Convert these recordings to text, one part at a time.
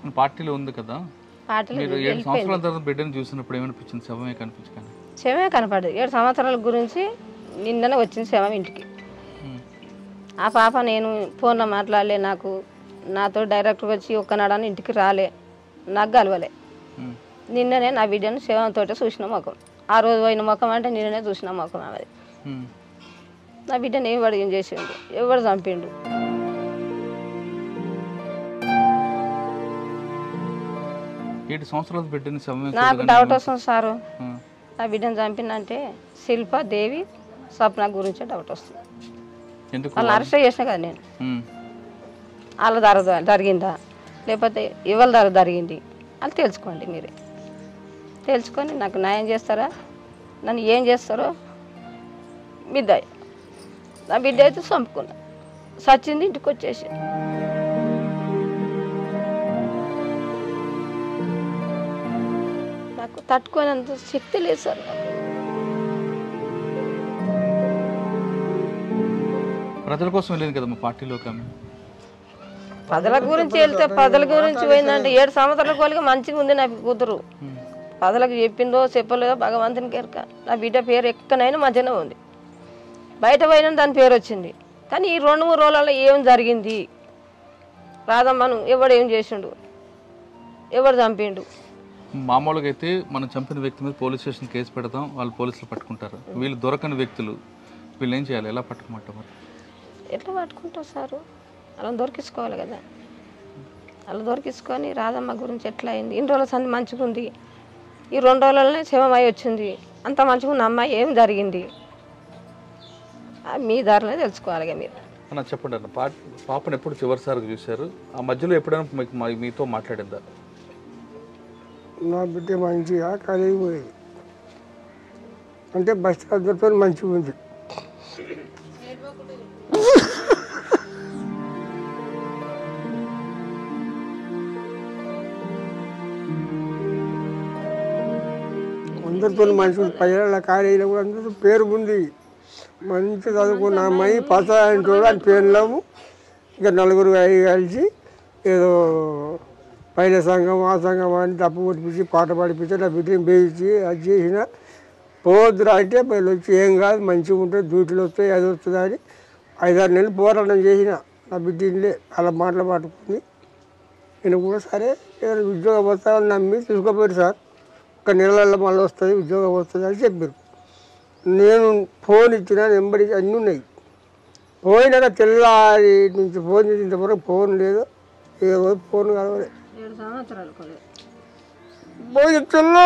పార్టీలో ఉంది కదా పాటలు మీరు ఏడు సంవత్సరాల తర్వాత బిడ్డను చూసినప్పుడు ఏమనిపించింది శవమే కనిపించగానే శవమే కనపడదు ఏడు సంవత్సరాల గురించి నిన్ననే వచ్చింది శవం ఇంటికి ఉమ్. ఆ పాప నేను ఫోన్లో మాట్లాడలే నాకు నాతో డైరెక్ట్గా వచ్చి ఒక్కనాడని ఇంటికి రాలే నాకు కలవలే ఉమ్. నిన్ననే నా బిడ్డను శవంతో చూసిన ముఖం ఆ రోజు పోయిన ముఖం అంటే నిన్ననే చూసిన ముఖం ఆమెది ఉమ్. నా బిడ్డను ఎవడు ఏం చేసిండు ఎవడు చంపిండు ఏడు సంవత్సరాల బిడ్డని శవమే నాకు డౌట్ వస్తుంది సారు ఆ. నా బిడ్డను చంపిందంటే శిల్ప దేవి స్వప్న గురించే డౌట్ వస్తుంది ఎందుకు వాళ్ళని అరెస్ట్ చేసిన కదా నేను ఉమ్. వాళ్ళ ధర జరిగిందా లేకపోతే ఎవరి ధర జరిగింది అది తెలుసుకోండి మీరే తెలుసుకొని నాకు న్యాయం చేస్తారా నన్ను ఏం చేస్తారో బిడ్డ నా బిడ్డ అయితే చంపుకున్నా సచ్చింది ఇంటికి వచ్చేసి నాకు తట్టుకోనంత శక్తి లేదు సార్ నాకు ప్రజల కోసం వెళ్ళింది కదా మా పార్టీలోకి ఆమె ప్రజల గురించి వెళ్తే ప్రజల గురించి పోయిందంటే ఏడు సంవత్సరాల కోలిగా మంచిగా ఉంది నా కూతురు ఉమ్. ప్రజలకు చెప్పిందో చెప్పలేదో భగవంతునికి ఎరక నా బిడ్డ పేరు ఎక్కడైనా మంచిగానే ఉంది బయట పోయినా దాని పేరు వచ్చింది కానీ ఈ రెండు మూడు రోజులలో ఏం జరిగింది రాదమ్మను ఎవడు ఏం చేసిండు ఎవడు చంపిండు మామూలుగా అయితే మనం చంపిన వ్యక్తి మీద పోలీస్ స్టేషన్ కేసు పెడతాం వాళ్ళు పోలీసులు పట్టుకుంటారు వీళ్ళు దొరకని వ్యక్తులు వీళ్ళు ఏం చేయాలి ఎలా పట్టుకోమంటారు మరి ఎట్లా పట్టుకుంటావు సారు అలా దొరికించుకోవాలి కదా అలా దొరికించుకొని రాధమ్మ గురించి ఎట్లా అయింది ఇన్ని రోజుల సంది మంచిగా ఉంది ఈ రెండు రోజులలోనే శివమై వచ్చింది అంత మంచిగా ఉన్న అమ్మాయి ఏం జరిగింది ఆ మీ దారిలో తెలుసుకోవాలి ఇక మీరు అన్న చెప్పండి అన్న పా పాపను ఎప్పుడు చివరిసారిగా చూశారు ఆ మధ్యలో ఎప్పుడైనా మీకు మా- మీతో మాట్లాడిందా నా బిడ్డ మంచిగా కలిగిపోయేది అంటే బస్ స్టాండ్తో మంచిగా ఉంది అందరితో మంచిగా ఉంది పైన కాలేజీలో కూడా అందరూ పేరు ఉంది మంచి చదువుకున్న అమ్మాయి పాత ఇంట్లో అని పేరు లేవు ఇక నలుగురు అయ్యి కలిసి ఏదో పైన సంఘం ఆ సంఘం అని తప్పు కొట్టించి పాట పాడిపించి నా బిడ్డని బేయించి అది చేసిన పోవద్దురా అంటే వీళ్ళు వచ్చి ఏం కాదు మంచిగా ఉంటుంది డ్యూటీలు వస్తాయి అది వస్తుంది అని ఐదారు నెలలు పోరాటం చేసిన నా బిడ్డలే అలా మాటలు పట్టుకుని నేను కూడా సరే ఏదైనా ఉద్యోగం వస్తామని నమ్మి తీసుకుపోయారు సార్ ఒక నెలల్లో మళ్ళీ వస్తుంది ఉద్యోగం వస్తుంది అని చెప్పారు నేను ఫోన్ ఇచ్చిన నెంబర్ అన్నీ ఉన్నాయి పోయినాక తెల్లారి నుంచి ఫోన్ చేసి ఇంతవరకు ఫోన్ లేదు ఏ రోజు ఫోన్ కలవలేదు ఏడు సంవత్సరాలు పోయి తెల్లా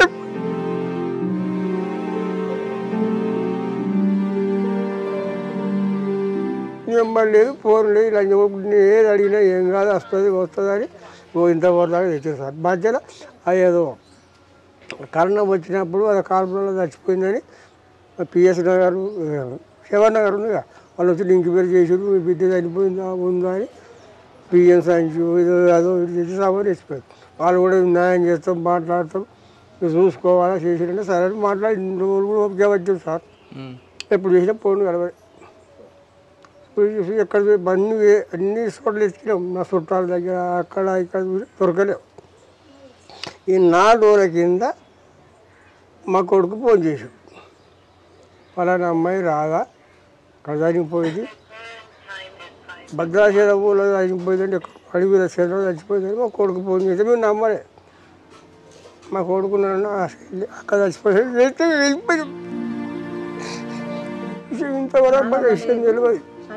నెంబర్ లేదు ఫోన్ లేదు ఇలా నేను ఏది అడిగినా ఏం కాదు వస్తుంది వస్తుంది అని ఓ ఇంతవరకు దాకా తెచ్చారు సార్ మధ్యలో అది ఏదో కరోనా వచ్చినప్పుడు అది కాల్పులలో చచ్చిపోయిందని పిఎస్ గారు శివన్న గారు ఉంది కదా, వాళ్ళు వచ్చి ఇంక్వైరీ చేసారు మీ బిడ్డ చనిపోయిందా ఉందా అని పిఎం సైన్స్ ఏదో అదో ఇది చేసి సామాన్ వేసిపోయారు వాళ్ళు కూడా న్యాయం చేస్తాం మాట్లాడతాం మీరు చూసుకోవాలా చేసిరంటే సరే అని మాట్లాడి ఇన్ని రోజులు కూడా ఓపిక వచ్చాం సార్ ఉమ్. ఎప్పుడు చేసినా ఫోన్ కలవాలి ఇప్పుడు చూసి ఎక్కడ పోయి అన్ని వే- అన్ని చోట్ల ఎత్తినాం నా చుట్టాల దగ్గర అక్కడ ఇక్కడ చూసి దొరకలేవు ఈ నాలుగు రోజుల కింద మా కొడుకు ఫోన్ చేశాడు ఫలానా అమ్మాయి రాగా అక్కడ చనిపోయింది భద్రాచలం ఊళ్ళో చనిపోయిందంటే అడవిలో చేతిలో చచ్చిపోయిందని మా కొడుకు ఫోన్ చేస్తే మేము నమ్మలే మా కొడుకు నన్ను ఆశ- అక్కడ చచ్చిపోయాడు వెళ్తే వెళ్ళిపోయాం విషయం ఇంతవరకు మాకు విషయం తెలియదు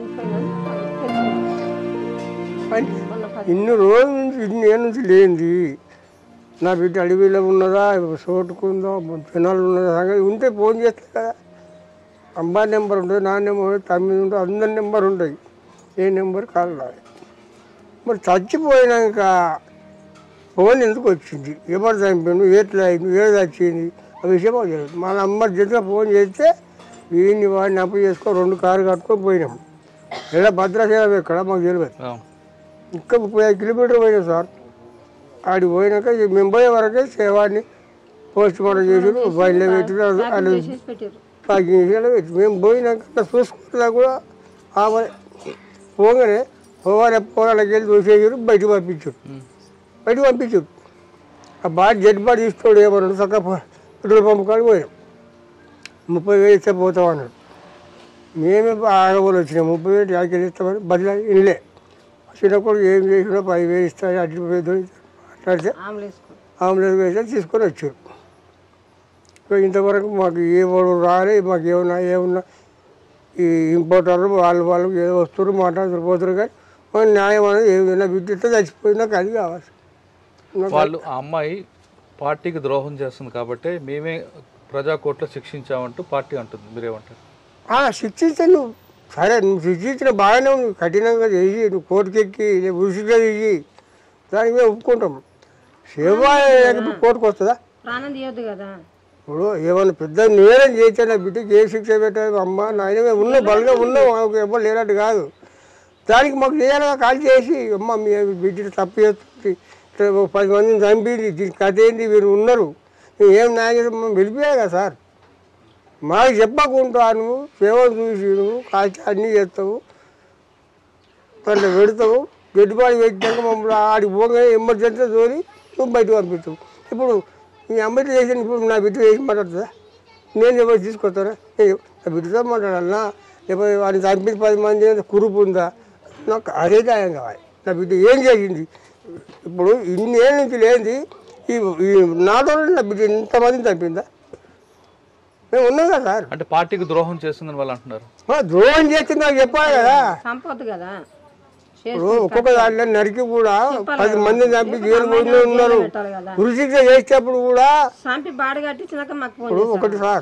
అని ఇన్ని రోజుల నుంచి ఇన్ని ఏళ్ళ నుంచి లేనిది నా బిడ్డ అడవిలో ఉన్నదా చోటుకుందో జనాలు ఉన్నదా సంగతి ఉంటే ఫోన్ చేస్తే కదా అమ్మా నెంబర్ ఉంటుంది నా నెంబర్ ఉంటుంది తమ్మిది ఉంటుంది అందరి నెంబర్ ఉంటుంది ఏ నెంబర్ కాల్ రాదు మరి చచ్చిపోయినాక ఫోన్ ఎందుకు వచ్చింది ఎవరు చంపాడు ఎట్లా అయింది ఏది వచ్చింది ఆ విషయం మాకు తెలియదు మన అమ్మ చేతిలో ఫోన్ చేస్తే వీడిని వాడిని అప్పు చేసుకో రెండు కారు కట్టుకొని పోయినాం ఎలా భద్రాచలం ఎక్కడ మాకు తెలియదు ఆ. ఇంకా ముప్పై ఐదు కిలోమీటర్ పోయినాం సార్ ఆడికి పోయినాక ఇక మేము పోయే వరకే శవాన్ని పోస్ట్ మార్టం చేసి బయలు పెట్టి వాళ్ళు ప్యాకింగ్ చేసి అలా పెట్టి మేము పోయినాక చూసుకుంటా కూడా ఆమె పోగానే పోవాలి పోరాళ్ళకి వెళ్ళి చూసేసారు బయటకు పంపించారు బయటకు పంపించు ఆ బాడీ జడ్ బాడీ తీసుకోడు ఏమన్నాడు చక్కగా పెట్రోల్ పంపు కాడికి పోయాం ముప్పై వేలు ఇస్తే పోతాం అన్నాడు మేమే ఆడవాళ్ళు వచ్చినాం ముప్పై వేలు యాడికి ఇస్తామని బదిలీ ఇల్లే చిన్నప్పుడు ఏం చేసినా పది వేలు ఇస్తాను అడ్డు పేదలు మాట్లాడితే ఆమెలు వేసుకో ఆంబులెన్స్ వేస్తే తీసుకొని వచ్చారు ఇక ఇంతవరకు మాకు ఏ వాళ్ళు రాలే మాకు ఏమన్నా ఏమన్నా ఈ ఇంపోర్టర్లు వాళ్ళు వాళ్ళు ఏదో వస్తారు మాట్లాడుతారు పోతారు కానీ మన న్యాయం అనేది ఏమైనా విద్యుత్ చచ్చిపోయినా నాకు అది కావాలి నాకు వాళ్ళు ఆ అమ్మాయి పార్టీకి ద్రోహం చేస్తుంది కాబట్టి మేమే ప్రజా కోర్టులో శిక్షించామంటూ పార్టీ అంటుంది మీరేమంటారు ఆ, శిక్షించే నువ్వు సరే నువ్వు శిక్షించిన బాగానే ఉంది కఠినంగా చెయ్యి నువ్వు కోర్టుకెక్కి ఉసిగా చెయ్యి దానికి మేము ఒప్పుకుంటాం సేవ లేకపోతే కోర్టుకు వస్తుందా ప్రాణం తీయొద్దు కదా ఇప్పుడు ఏమన్నా పెద్ద నేరం చేస్తే నా బిడ్డకి ఏ శిక్ష పెట్టాలి అమ్మ నాయన మేము ఉన్నాం బలంగా ఉన్నాం మాకు ఎవరు లేనట్టు కాదు దానికి మాకు చేయాలిగా కాల్ చేసి అమ్మ మీ బిడ్డని తప్పు చేస్తుంది ఇట్లా ఓ పది మందిని చంపింది దీని కథ ఏంది మీరు ఉన్నారు మేము ఏం న్యాయం చేస్తాం మేము వెళ్ళిపోయాయి కదా సార్ మాకు చెప్పకుండా నువ్వు సేవలు చూసి నువ్వు కాల్చి అన్నీ చేస్తావు దాంట్లో పెడతావు గడ్డిపాడి పెట్టాక మమ్మల్ని ఆడికి పోగా ఎమర్జెన్సీ తోలి నువ్వు బయటకు పంపిస్తావు ఇప్పుడు మీ అమ్మాయి చేసిన ఇప్పుడు నా బిడ్డ చేసి మాట్లాడుతుందా నేను ఎవరు తీసుకొస్తారా నేను నా బిడ్డతో మాట్లాడాలన్నా లేకపోతే వాడిని చంపించి పది మంది ఏదో కురుపు ఉందా నాకు అదే న్యాయం కావాలి నా బిడ్డ ఏం చేసింది ఇప్పుడు ఇన్ని ఏళ్ళ నుంచి లేనిది ఈ ఈ నాతో నా బిడ్డ ఇంతమందిని చంపిందా మేము ఉన్నాం కదా సార్ అంటే పార్టీకి ద్రోహం చేస్తుందని వాళ్ళు అంటున్నారు ఆ, ద్రోహం చేస్తే నాకు చెప్పాలి కదా చంపొద్దు కదా ఇప్పుడు ఒక్కొక్క దాంట్లో నరికి కూడా పది మంది చంపి జైలు పోయిన ఉన్నారు పెట్టాలి కదా ఉరిశిక్ష చేసేటప్పుడు కూడా చంపి బాడి కట్టించినాక మాకు ఫోన్ ఇప్పుడు ఒకటి సార్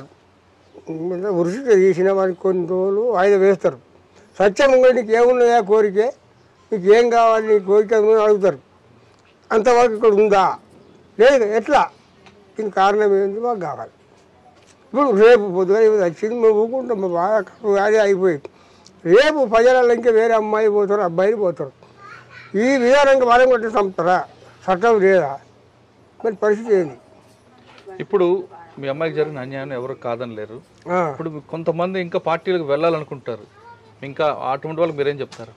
ఉరిశిక్ష చేసిన వారికి కొన్ని రోజులు వాయిదా వేస్తారు సత్యం ఉంటే నీకు ఏమున్నాయా కోరికే నీకు ఏం కావాలి నీ కోరిక ఉందని అడుగుతారు అంతవరకు ఇక్కడ ఉందా లేదు ఎట్లా దీనికి కారణం ఏంటి మాకు కావాలి ఇప్పుడు రేపు పొద్దుగా ఇది వచ్చింది మేము ఊకుంటాం మా బాగా కడుపు వ్యాధి అయిపోయింది రేపు ప్రజలలో ఇంకా వేరే అమ్మాయి పోతారు అబ్బాయిలు పోతారు ఈ విధానంగా వాళ్ళని కొట్టి చంపుతారా చట్టం లేదా మరి పరిస్థితి ఏంది ఇప్పుడు మీ అమ్మాయికి జరిగిన అన్యాయం ఎవరు కాదనలేరు ఆ. ఇప్పుడు మీకు కొంతమంది ఇంకా పార్టీలకు వెళ్ళాలనుకుంటారు ఇంకా అటువంటి వాళ్ళకి మీరేం చెప్తారు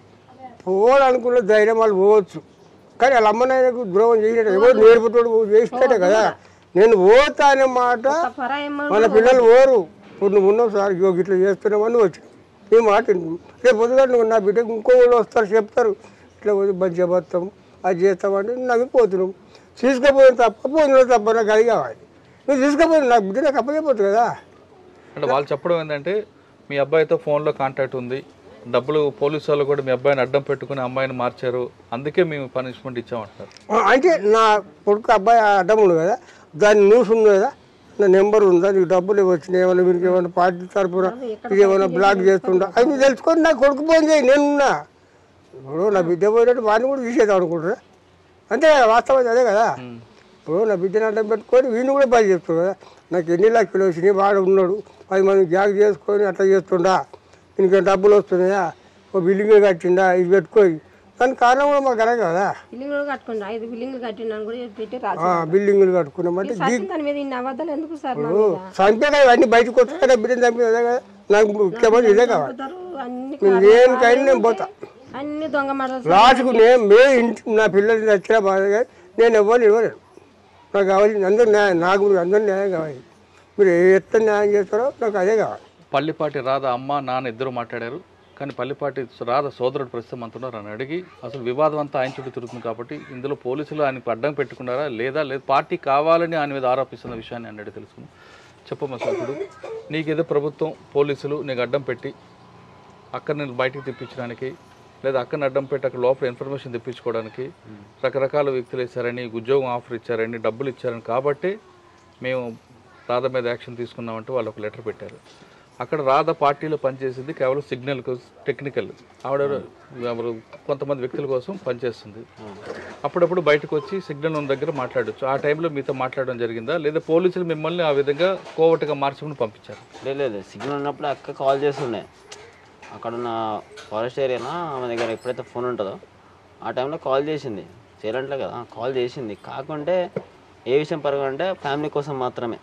పోవాలనుకున్న ధైర్యం వాళ్ళు పోవచ్చు కానీ వాళ్ళ అమ్మనాయనకు ద్రోహం చేసినట్టు ఎవరు నేర్పుతోడు చేసినట్టే కదా నేను పోతా అనే మాట పరాయమ్మ మన పిల్లలు ఓరు ఇప్పుడు నువ్వు ఉన్నావు సార్ ఇగో ఇట్లా చేస్తున్నామని వచ్చి నీ మాట వింటు. రేపు పొద్దుగా నువ్వు నా బిడ్డకు ఇంకో వాళ్ళు వస్తారు చెప్తారు ఇట్లా పోయి మంచిగా బతాం అది చేస్తామంటే నవ్వి పోతున్నాం తీసుకుపోయిన తప్ప పోయిన తప్ప నాకు అది కావాలి నువ్వు తీసుకుపోయిన నా బిడ్డ నాకు అప్పచెప్పొచ్చు కదా అంటే వాళ్ళు చెప్పడం ఏంటంటే మీ అబ్బాయితో ఫోన్లో కాంటాక్ట్ ఉంది డబ్బులు పోలీసు వాళ్ళు కూడా మీ అబ్బాయిని అడ్డం పెట్టుకుని అమ్మాయిని మార్చారు అందుకే మేము పనిష్మెంట్ ఇచ్చామంటారు ఆ, అంటే నా కొడుకు అబ్బాయి అడ్డం ఉంది కదా దాని న్యూస్ ఉంది కదా నా నెంబర్ ఉందా నీకు డబ్బులు వచ్చినాయి ఏమైనా మీకు ఏమైనా పార్టీ తరపున ఇది ఏమైనా బ్లాక్ చేస్తుంటా అది నువ్వు తెలుసుకొని నా కొడుకు ఫోన్ చేయి నేనున్నా ఇప్పుడు నా బిడ్డ పోయినట్టు వాడిని కూడా తీసేద్దాం అనుకుంటారా అంతే కదా వాస్తవం అదే కదా ఇప్పుడు నా బిడ్డని అడ్డం పెట్టుకొని వీడిని కూడా పని చేస్తుంది కదా నాకు ఎన్ని లక్షలు వచ్చినాయి వాడు ఉన్నాడు పది మంది జాగ్ చేసుకొని అట్లా చేస్తుండా ఇంకేం డబ్బులు వస్తున్నాయా ఓ బిల్డింగ్ కట్టిండా ఇది పెట్టుకొని దానికి కారణం కూడా మాకు అదే కదా బిల్డింగ్లు కట్టుకుంటా ఐదు బిల్డింగ్లు కట్టినాను కూడా పెట్టి రాసి ఆ, బిల్డింగులు కట్టుకున్నామంటే సచిన్ దాని మీద ఇన్ని అబద్ధాలు ఎందుకు సార్ నా ఇప్పుడు మీద? చంపే ఇవన్నీ బయటకు వస్తాయి కదా బిడ్డను చంపేది అదే కదా నాకు ముఖ్యమంత్రి ఇదే కావాలి చంపుతారు, అన్ని నేను దేనికైనా నేను పోతా అన్ని దొంగ మాటలు లాస్ట్కు నేను మే ఇంటి నా పిల్లల్ని వచ్చినా బాధ కానీ నేను ఎవరు ఇవ్వలేను నాకు కావాల్సింది అందరు న్యాయం నాకు అందరు న్యాయం కావాలి మీరు ఎట్లా న్యాయం చేస్తారో నాకు అదే కావాలి పల్లిపాటి రాధ అమ్మ నాన్న ఇద్దరు మాట్లాడారు కానీ పల్లిపాటి రాధ సోదరుడు ప్రస్తుతం అంటున్నారు అని అడిగి అసలు వివాదం అంతా ఆయన చుట్టూ తిరుగుతుంది కాబట్టి ఇందులో పోలీసులు ఆయనకు అడ్డం పెట్టుకున్నారా లేదా లేదు పార్టీ కావాలని ఆయన మీద ఆరోపిస్తున్న విషయాన్ని అన్నాడు తెలుసుకుందాం చెప్పమ్మా సార్ ఇప్పుడు నీకేదో ప్రభుత్వం పోలీసులు నీకు అడ్డం పెట్టి అక్కడిని బయటికి తెప్పించడానికి లేదా అక్కడిని అడ్డం పెట్టి అక్కడ లోపల ఇన్ఫర్మేషన్ తెప్పించుకోవడానికి రకరకాల వ్యక్తులు ఇచ్చారని ఉద్యోగం ఆఫర్ ఇచ్చారని డబ్బులు ఇచ్చారని కాబట్టి మేము రాధ మీద యాక్షన్ తీసుకున్నామంటూ వాళ్ళు ఒక లెటర్ పెట్టారు అక్కడ రాధ పార్టీలో పనిచేసింది కేవలం సిగ్నల్ టెక్నికల్ ఆవిడ ఎవరు కొంతమంది వ్యక్తుల కోసం పనిచేస్తుంది అప్పుడప్పుడు బయటకు వచ్చి సిగ్నల్ ఉన్న దగ్గర మాట్లాడొచ్చు ఆ టైంలో మీతో మాట్లాడడం జరిగిందా లేదా పోలీసులు మిమ్మల్ని ఆ విధంగా కోవటగా మార్చుకుని పంపించారు లేదు లేదు సిగ్నల్ ఉన్నప్పుడు అక్క కాల్ చేస్తుండే అక్కడ ఉన్న ఫారెస్ట్ ఏరియానా ఆమె దగ్గర ఎప్పుడైతే ఫోన్ ఉంటుందో ఆ టైంలో కాల్ చేసింది చేయలంటే కదా కాల్ చేసింది కాకుంటే ఏ విషయం పరంగా అంటే ఫ్యామిలీ కోసం మాత్రమే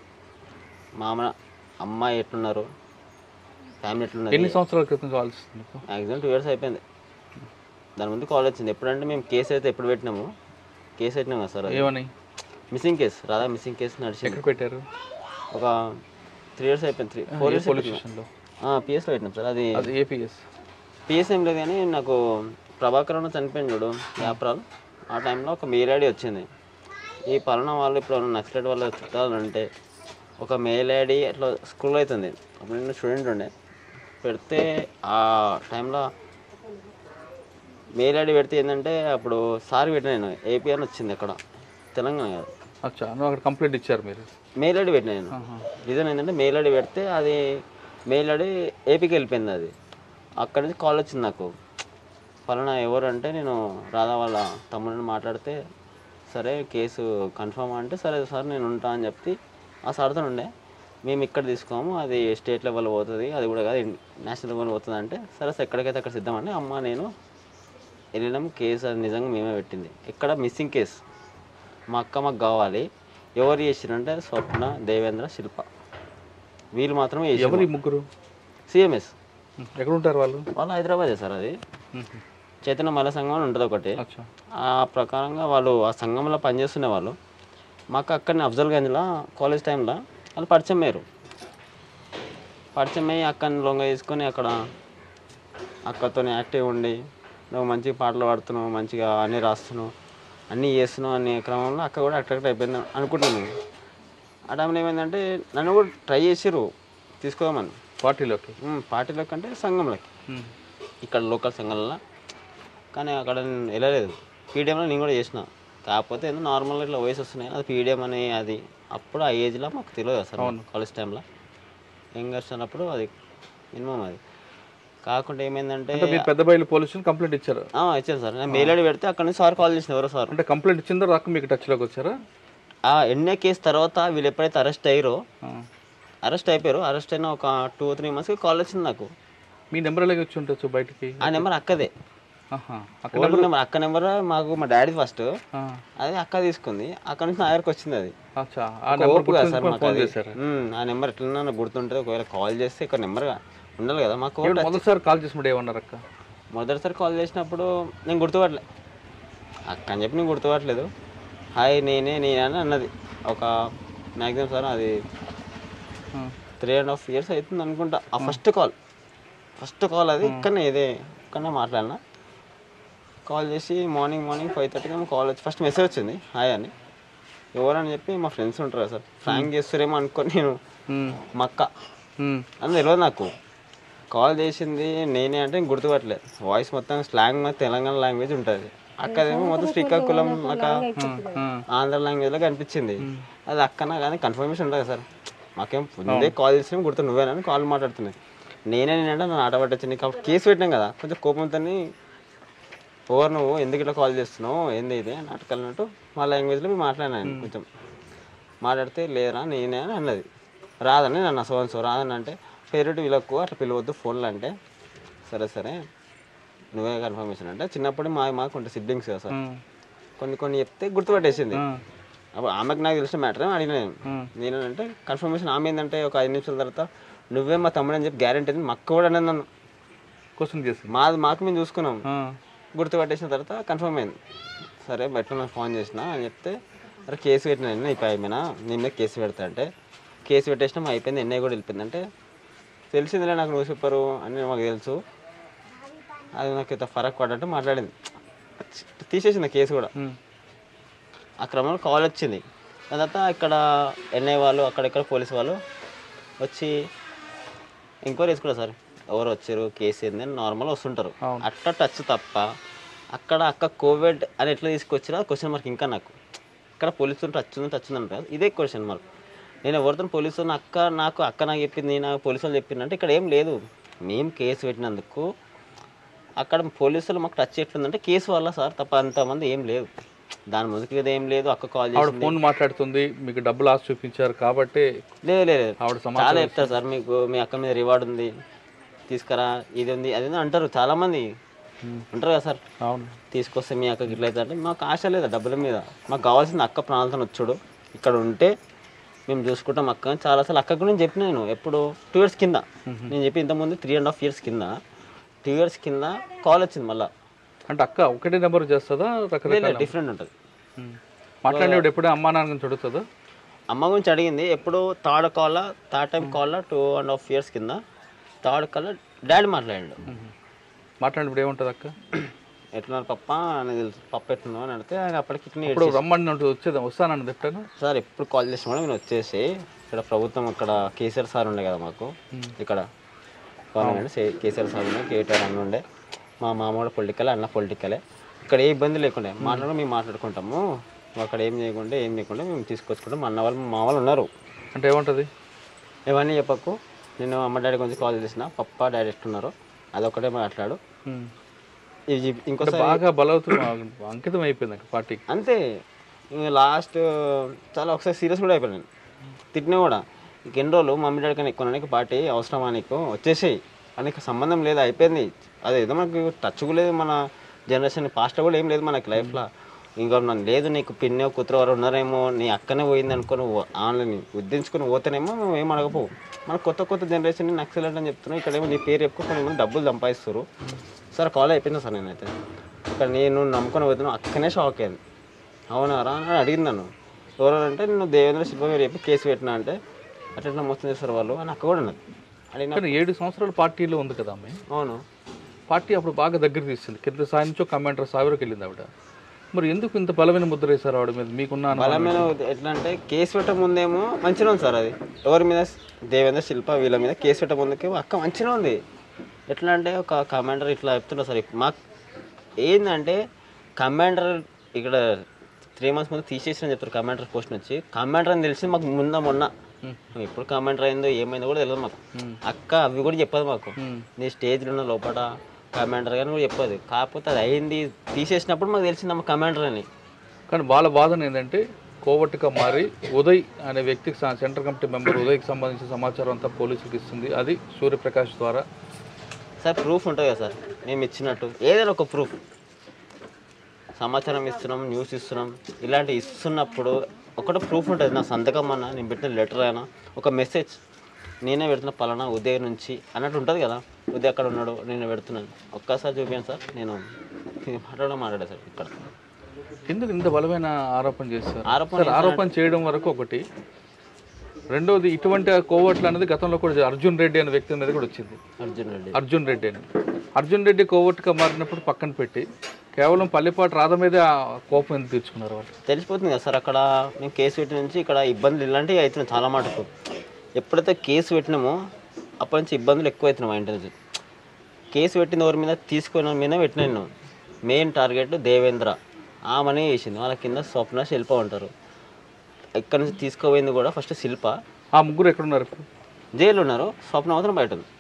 మా అమ్మ అమ్మాయి ఎట్లున్నారు ఫ్యామిలీ ఎట్లున్నది ఎన్ని సంవత్సరాల క్రితం కావాల్సి మ్యాక్సిమం టూ ఇయర్స్ అయిపోయింది దాని ముందు కాల్ వచ్చింది ఎప్పుడంటే మేము కేసు అయితే ఎప్పుడు పెట్టినాము కేసు పెట్టినాం కదా సార్ అది. ఏమని missing case Radha missing case నడిచింది ఎక్కడ పెట్టారు ఒక త్రీ ఇయర్స్ అయిపోయింది త్రీ ఫోర్ ఇయర్స్ పోలీస్ స్టేషన్లో పిఎస్లో పెట్టినాం సార్ అది అది ఏపీఎస్ పిఎస్ ఏం లేదు కానీ నాకు ప్రభాకర్ అన్న చనిపోయింది చూడు వ్యాపారాలు ఆ టైంలో ఒక మెయిల్ ఐడి వచ్చింది ఈ పలానా వాళ్ళు ఇప్పుడు ఎవరైనా నక్సలైట్ వాళ్ళు చుట్టాలంటే ఒక మెయిల్ ఐడి అట్లా స్కూల్లో అవుతుంది అప్పుడు నేను స్టూడెంట్ ఉండే పెడితే ఆ టైంలో మెయిల్ ఐడి పెడితే ఏంటంటే అప్పుడు సార్ పెట్టిన నేను ఏపీ అని వచ్చింది అక్కడ తెలంగాణ కాదు అచ్చా నువ్వు అక్కడ కంప్లైంట్ ఇచ్చారు మీరు మెయిల్ ఐడి పెట్టిన నేను రీజన్ ఏంటంటే మెయిల్ ఐడి పెడితే అది మెయిల్ ఐడి ఏపీకి వెళ్ళిపోయింది అది అక్కడి నుంచి కాల్ వచ్చింది నాకు ఫలానా ఎవరు అంటే నేను రాధా వాళ్ళ తమ్ముడిని మాట్లాడితే సరే కేసు కన్ఫర్మ్ అంటే సరే సార్ నేను ఉంటా అని చెప్పి ఆ సార్తో ఉండే మేము ఇక్కడ తీసుకోము అది స్టేట్ లెవెల్ పోతుంది అది కూడా కాదు నేషనల్ లెవెల్ పోతుంది అంటే సరే సార్ ఎక్కడికైతే అక్కడ సిద్ధమండి అమ్మ నేను వెళ్ళినాం కేసు అది నిజంగా మేమే పెట్టింది ఇక్కడ మిస్సింగ్ కేసు మా అక్క మాకు కావాలి ఎవరు చేసిరంటే స్వప్న దేవేంద్ర శిల్ప వీళ్ళు మాత్రమే ఎవరు ఈ ముగ్గురు సిఎంఎస్ ఎక్కడ ఉంటారు వాళ్ళు వాళ్ళు హైదరాబాదే సార్ అది చైతన్య మల్ల సంఘం అని ఉంటుంది ఒకటి అచ్చా ఆ ప్రకారంగా వాళ్ళు ఆ సంఘంలో పనిచేస్తున్న వాళ్ళు మాకు అక్కడనే అఫ్జల్గంజ్లో కాలేజ్ టైంలో వాళ్ళు పరిచయం అయ్యారు పరిచయం అయ్యి అక్కని లొంగ తీసుకొని అక్కడ అక్కతో యాక్టివ్ ఉండి నువ్వు మంచిగా పాటలు పాడుతున్నావు మంచిగా అన్నీ రాస్తున్నావు అన్నీ చేస్తున్నావు అనే క్రమంలో అక్క కూడా అట్రాక్ట్ అయిపోయింది అనుకుంటున్నాను ఆ టైంలో ఏమైందంటే నన్ను కూడా ట్రై చేసిర్రు తీసుకోమని పార్టీలోకి ఉమ్, పార్టీలోకి అంటే సంఘంలోకి ఉమ్. ఇక్కడ లోకల్ సంఘాలలో కానీ అక్కడ నేను వెళ్ళలేదు పీడిఎంలో నేను కూడా చేసిన కాకపోతే ఏదో నార్మల్ ఇట్లా వయసు వస్తున్నాయి అది పీడిఎం అని అది అప్పుడు ఆ ఏజ్లో మాకు తెలియదు అసలు కాలేజ్ టైంలో యంగర్స్ అన్నప్పుడు అది మినిమం అది కాకుండా ఏమైందంటే అంటే మీరు పెద్ద బయలు పోలీసులు కంప్లైంట్ ఇచ్చారు ఆ, ఇచ్చాను సార్ నేను మెయిల్ ఐడి పెడితే అక్కడ నుంచి సార్ కాల్ చేసిన ఎవరో సార్ అంటే కంప్లైంట్ ఇచ్చిన తర్వాత మీకు టచ్లోకి వచ్చారా ఆ ఎన్ఏ కేసు తర్వాత వీళ్ళు ఎప్పుడైతే అరెస్ట్ అయ్యారో ఆ. అరెస్ట్ అయిపోయారు అరెస్ట్ అయిన ఒక టూ త్రీ మంత్స్కి కాల్ వచ్చింది నాకు మీ నెంబర్ ఎలాగ వచ్చి ఉండొచ్చు బయటికి ఆ నెంబర్ అక్కదే ఆహా. అక్కడ ఓల్డ్ నెంబర్ అక్క నెంబర్ మాకు మా డాడీ ఫస్ట్ ఆ. అది అక్క తీసుకుంది అక్కడ నుంచి నా దగ్గరకు వచ్చింది అది అచ్చా ఆ ఒక నెంబర్ ఓపు కదా సార్ గుర్తుంచుకొని మాకు ఫోన్ అది. చేశారు ఉమ్, ఆ నెంబర్ ఎట్లన్నా నాకు గుర్తుంటుంది ఒకవేళ కాల్ చేస్తే ఇక్కడ నెంబర్ ఉండాలి కదా మాకు ఇప్పుడు మొదటిసారి కాల్ చేసినప్పుడు ఏమన్నారు అక్క మొదటిసారి కాల్ చేసినప్పుడు నేను గుర్తుపట్టలే అక్క అని చెప్పి నేను గుర్తుపట్టలేదు హాయ్ నేనే నేనే అని అన్నది ఒక మ్యాక్సిమం సార్ అది ఆ. త్రీ అండ్ హాఫ్ ఇయర్స్ అవుతుంది అనుకుంటా ఆ ఫస్ట్ కాల్ ఫస్ట్ కాల్ అది ఇక్కడనే ఇదే ఇక్కడనే మాట్లాడినా కాల్ చేసి మార్నింగ్ మార్నింగ్ ఫైవ్ థర్టీకి ఏమో కాల్ వచ్చి ఫస్ట్ మెసేజ్ వచ్చింది హాయ్ అని ఎవరని చెప్పి మా ఫ్రెండ్స్ ఉంటారు కదా సార్ ఫ్రాంక్ చేస్తారేమో అనుకొని నేను ఉమ్. మా అక్క ఉమ్. అని తెలియదు నాకు కాల్ చేసింది నేనే అంటే నేను గుర్తుపట్టలేదు వాయిస్ మొత్తం స్లాంగ్ మొత్తం తెలంగాణ లాంగ్వేజ్ ఉంటుంది అక్కదేమో మొత్తం శ్రీకాకుళం ఒక ఆ. ఆంధ్ర లాంగ్వేజ్లో కనిపించింది అది అక్కన కానీ కన్ఫర్మేషన్ ఉంటుంది కదా సార్ మాకేం ముందే కాల్ చేసిన గుర్తు నువ్వేనని కాల్ మాట్లాడుతున్నాయి నేనే నేనంటే నన్ను ఆట పట్టొచ్చింది కాబట్టి కేసు పెట్టినాం కదా కొంచెం కోపంతో ఓవర్ నువ్వు ఎందుకు ఇట్లా కాల్ చేస్తున్నావు ఏంది ఇది నాటకాలు అన్నట్టు మా లాంగ్వేజ్లో మేము మాట్లాడినాను కొంచెం మాట్లాడితే లేరా నేనే అని అన్నది రాదని నన్ను సో సో రాదని అంటే పేరెంట్ వీళ్ళకు అట్లా పిలవద్దు ఫోన్లు అంటే సరే సరే నువ్వే కన్ఫర్మేషన్ అంటే చిన్నప్పుడు మా మాకు ఉంటాయి సిబ్లింగ్స్ కదా సార్ ఉమ్. కొన్ని కొన్ని చెప్తే గుర్తుపట్టేసింది ఆ. అప్పుడు ఆమెకు నాకు తెలిసిన మ్యాటర్ అడిగిన నేను నేను అంటే కన్ఫర్మేషన్ ఆమె ఏంటంటే ఒక ఐదు నిమిషాల తర్వాత నువ్వే మా తమ్ముడు అని చెప్పి గ్యారెంటీ ఉంది మా అక్క కూడా అనేది నన్ను క్వశ్చన్ చేసింది మాది మాకు మేము చూసుకున్నాం ఆ. గుర్తుపట్టేసిన తర్వాత కన్ఫర్మ్ అయింది సరే బెటర్ నాకు ఫోన్ చేసిన అని చెప్తే అరే కేసు పెట్టిన నేను ఇప్పుడు అయిపోయినా నిన్నే కేసు పెడతా అంటే కేసు పెట్టేసినా అయిపోయింది ఎన్ఐ కూడా వెళ్ళిపోయింది అంటే తెలిసిందిలే నాకు న్యూస్ పేపరు అని మాకు తెలుసు అది నాకు ఇంత ఫరక్ పడ్డట్టు మాట్లాడింది తీసేసింది కేసు కూడా ఉమ్. ఆ క్రమంలో కాల్ వచ్చింది దాని తర్వాత ఇక్కడ ఎన్ఐ వాళ్ళు అక్కడెక్కడ పోలీస్ వాళ్ళు వచ్చి ఎంక్వైరీ చేసుకున్నారు సార్ ఎవరు వచ్చారు కేసు ఏంది అని నార్మల్ వస్తుంటారు అట్లా టచ్ తప్ప అక్కడ అక్క కోవిడ్ అని ఎట్లా తీసుకొచ్చినా క్వశ్చన్ మార్క్ ఇంకా నాకు ఇక్కడ పోలీసులు టచ్ ఉంది టచ్ ఉంది అంటారు ఇదే క్వశ్చన్ మార్క్ నేను ఎవరితో పోలీసు అక్క నాకు అక్క నాకు చెప్పింది నాకు పోలీసు వాళ్ళు చెప్పింది అంటే ఇక్కడ ఏం లేదు మేము కేసు పెట్టినందుకు అక్కడ పోలీసులు మాకు టచ్ ఎట్లుందంటే కేసు వల్ల సార్ తప్ప అంతమంది ఏం లేదు దాని ముందుకు ఇది ఏం లేదు అక్క కాల్ ఆవిడ చేసి ఫోన్ మాట్లాడుతుంది మీకు డబ్బులు ఆశ చూపించారు కాబట్టి లేదు లేదు లేదు. ఆవిడ సమాచారం చాలా చెప్తారు సార్ మీకు మీ అక్క మీద రివార్డ్ ఉంది తీసుకురా ఇది ఉంది అది ఉంది అంటారు చాలా మంది ఉంటారు కదా సార్ అవును తీసుకొస్తే మీ అక్కకి ఇట్లా అయితే అంటే మాకు ఆశ లేదు డబ్బుల మీద మాకు కావాల్సింది అక్క ప్రాణాలతో వచ్చాడు ఇక్కడ ఉంటే మేము చూసుకుంటాం అక్క అని చాలాసార్లు అక్క గురించి చెప్పిన నేను ఎప్పుడు టూ ఇయర్స్ కింద నేను చెప్పి ఇంతకుముందు త్రీ అండ్ హాఫ్ ఇయర్స్ కింద టూ ఇయర్స్ కింద కాల్ వచ్చింది మళ్ళీ అంటే అక్క ఒకటే నెంబర్ చేస్తుందా రకరకాల డిఫరెంట్ ఉంటుంది ఉమ్. మాట్లాడేవాడు ఎప్పుడూ అమ్మా నాన్న గురించి అడుగుతుందో అమ్మ గురించి అడిగింది ఎప్పుడు third call third time call two and half years కింద థర్డ్ కాల్ డాడీ మాట్లాడాడు ఉమ్. మాట్లాడినప్పుడు ఏముంటుంది అక్క ఎట్లున్నారు పప్ప అని తెలుసు పప్ప ఎట్లున్నావు అని అడిగితే ఆయన అప్పటికి ఇట్లా ఇప్పుడు రమ్మని అంటూ వచ్చేది వస్తానన్నది ఎప్పుడైనా సార్ ఎప్పుడు కాల్ చేసిన కూడా నేను వచ్చేసి ఇక్కడ ప్రభుత్వం ఇక్కడ కేసీఆర్ సార్ ఉండే కదా మాకు ఇక్కడ గవర్నమెంట్ సే- కేసీఆర్ సార్ ఉండే కేటీఆర్ అన్న ఉండే మా మామ కూడా పొలిటికల్ అన్న పొలిటికలే ఇక్కడ ఏ ఇబ్బంది లేకుండే మాట్లాడడం మేము మాట్లాడుకుంటాము అక్కడ ఏం చేయకుండా ఏం చేయకుండా మేము తీసుకొచ్చుకుంటాం మా అన్న వాళ్ళు మా వాళ్ళు ఉన్నారు అంటే ఏముంటుంది ఇవన్నీ చెప్పకు నేను అమ్మ డాడీ కొంచెం కాల్ చేసిన పప్ప డాడీ ఎట్టున్నారు అదొకటే మాట్లాడు ఉమ్. ఇది అంటే ఇంకోసారి బాగా బలవుతూ అంకితం అయిపోయింది అక్క పార్టీకి అంతే ఇంక లాస్ట్ చాలా ఒకసారి సీరియస్ కూడా అయిపోయాను నేను తిట్టినా కూడా ఇంక ఎన్ని రోజులు మమ్మీ డాడీ కన్నా ఎక్కువ నీకు పార్టీ అవసరమా నీకు వచ్చేసేయి నీకు సంబంధం లేదు అయిపోయింది అది ఏదో మనకు టచ్ కూడా లేదు మన జనరేషన్ పాస్ట్ కూడా ఏం లేదు మనకి లైఫ్లో ఇంకా నన్ను లేదు నీకు పిన్నో కూతురు వారు ఉన్నారేమో నీ అక్కనే పోయింది అనుకో నువ్వు ఆన్లైన్ ఉద్దించుకొని పోతేనేమో నువ్వు ఏం అడగపోవు మన కొత్త కొత్త జనరేషన్ నక్సలెంట్ అని చెప్తున్నావు ఇక్కడేమో నీ పేరు చెప్పుకో కొంతమంది డబ్బులు సంపాదిస్తారు సార్ కాల్ అయిపోయింది సార్ నేనైతే ఇక్కడ నేను నమ్ముకొని పోతున్నాను అక్కనే షాక్ అయింది అవునారా అని అడిగింది నన్ను ఎవరంటే నేను దేవేంద్ర శిల్ప మీరు చెప్పి కేసు పెట్టినా అంటే అట్లా మోసం చేస్తారు వాళ్ళు అని అక్క కూడా అన్నది అడిగిన కానీ ఏడు సంవత్సరాలు పార్టీలో ఉంది కదా అమ్మాయి అవును పార్టీ అప్పుడు బాగా దగ్గర తీసింది కింద స్థాయి నుంచో కమాండర్ సావిరకు వెళ్ళింది ఆవిడ మరి ఎందుకు ఇంత బలమైన ముద్ర వేశారు ఆవిడ మీద మీకున్న అనుమానం బలమైన ఎట్లా అంటే కేసు పెట్ట ముందేమో మంచిగా ఉంది సార్ అది ఎవరి మీద దేవేంద్ర శిల్ప వీళ్ళ మీద కేసు పెట్ట ముందుకేమో అక్క మంచిగా ఉంది ఎట్లా అంటే ఒక కమాండర్ ఇట్లా చెప్తున్నా సార్ మాకు ఏంటంటే కమాండర్ ఇక్కడ త్రీ మంత్స్ ముందు తీసేసిన చెప్తారు కమాండర్ పోస్ట్ నుంచి కమాండర్ అని తెలిసి మాకు ముందా మొన్న నువ్వు ఎప్పుడు కమాండర్ అయిందో ఏమైందో కూడా తెలియదు మాకు అక్క అవి కూడా చెప్పదు మాకు నీ స్టేజ్లో ఉన్న లోపల కమాండర్ కానీ కూడా చెప్పదు కాకపోతే అది అయింది తీసేసినప్పుడు మాకు తెలిసిందమ్మ కమాండర్ అని కానీ వాళ్ళ వాదన ఏంటంటే కోవట్టుగా మారి ఉదయ్ అనే వ్యక్తికి స- సెంట్రల్ కమిటీ మెంబర్ ఉదయ్కి సంబంధించిన సమాచారం అంతా పోలీసులకు ఇస్తుంది అది సూర్యప్రకాష్ ద్వారా సార్ ప్రూఫ్ ఉంటుంది కదా సార్ మేము ఇచ్చినట్టు ఏదైనా ఒక ప్రూఫ్ సమాచారం ఇస్తున్నాం న్యూస్ ఇస్తున్నాం ఇలాంటి ఇస్తున్నప్పుడు ఒకటి ప్రూఫ్ ఉంటుంది నా సంతకం అన్నా నేను పెట్టిన లెటర్ అయినా ఒక మెసేజ్ నేనే పెడుతున్న పలానా ఉదయం నుంచి అన్నట్టు ఉంటుంది కదా ఉదయం అక్కడ ఉన్నాడు నేను పెడుతున్నాను ఒక్కసారి చూపించాను సార్ నేను మాట్లాడడం మాట్లాడా సార్ ఇక్కడ ఎందుకు ఇంత బలమైన ఆరోపణ చేస్తారు ఆరోపణ సార్ ఆరోపణ చేయడం వరకు ఒకటి రెండోది ఇటువంటి కోవట్లు అనేది గతంలో కూడా అర్జున్ రెడ్డి అనే వ్యక్తి అనేది కూడా వచ్చింది అర్జున్ రెడ్డి అర్జున్ రెడ్డి అని అర్జున్ రెడ్డి కోవట్టుగా మారినప్పుడు పక్కన పెట్టి కేవలం పల్లెపాటు రాధ మీదే ఆ కోపం ఎందుకు తీర్చుకున్నారు వాళ్ళు తెలిసిపోతుంది కదా సార్ అక్కడ మేము కేసు పెట్టిన నుంచి ఇక్కడ ఇబ్బందులు ఇలాంటివి అవుతున్నాయి చాలా మటుకు ఎప్పుడైతే కేసు పెట్టినామో అప్పటి నుంచి ఇబ్బందులు ఎక్కువ అవుతున్నాయి మా ఇంటి నుంచి కేసు పెట్టిన ఎవరి మీద తీసుకున్న మీద పెట్టిన నేను మెయిన్ టార్గెట్ దేవేంద్ర ఆమెనే చేసింది వాళ్ళ కింద స్వప్న శిల్ప ఉంటారు ఇక్కడ నుంచి తీసుకుపోయింది కూడా ఫస్ట్ శిల్ప ఆ ముగ్గురు ఎక్కడున్నారు ఇప్పుడు జైలు ఉన్నారు స్వప్న మాత్రం బయట ఉంది